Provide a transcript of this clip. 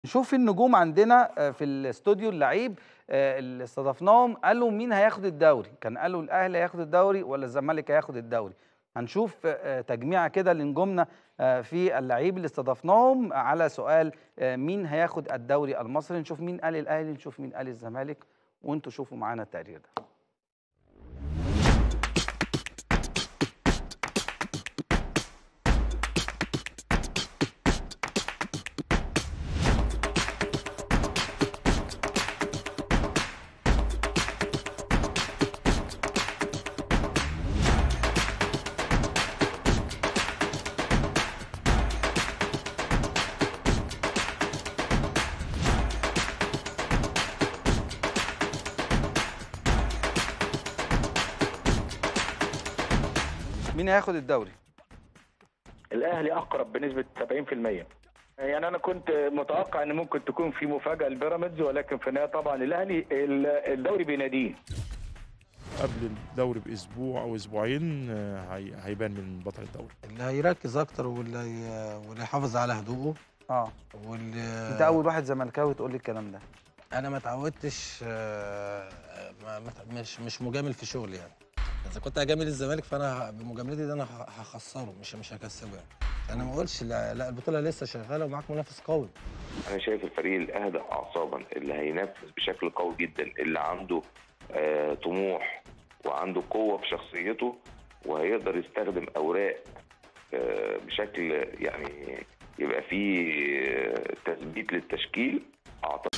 نشوف النجوم عندنا آه، في الاستوديو اللعيب آه، اللي استضفناهم قالوا مين هياخد الدوري كان قالوا الاهلي هياخد الدوري ولا الزمالك هياخد الدوري هنشوف آه، تجميعه كده لنجومنا آه، في اللعيب اللي استضفناهم على سؤال آه، مين هياخد الدوري المصري نشوف مين قال الاهلي نشوف مين قال الزمالك وانتوا شوفوا معانا التقرير ده مين هياخد الدوري الاهلي اقرب بنسبه 70% يعني انا كنت متوقع ان ممكن تكون في مفاجاه لبيراميدز ولكن في النهايه طبعا الاهلي ال- الدوري بيناديه قبل الدوري باسبوع او اسبوعين آه، هي- هيبان من بطل الدوري اللي هيركز اكتر واللي هي- واللي يحافظ على هدوءه اه واللي انت اول واحد زملكاوي تقول لي الكلام ده انا ما اتعودتش آه، ما ما ت- مش مش مجامل في شغلي يعني اذا كنت هجامل الزمالك فانا ه- بمجاملتي دي انا ه- هخسره مش مش هكسبه يعني انا ما اقولش لا, لا البطوله لسه شغاله ومعاك منافس قوي انا شايف الفريق الاهدى اعصابا اللي هينفذ بشكل قوي جدا اللي عنده آه طموح وعنده قوه في شخصيته وهيقدر يستخدم اوراق آه بشكل يعني يبقى فيه آه، تثبيت للتشكيل اعتقد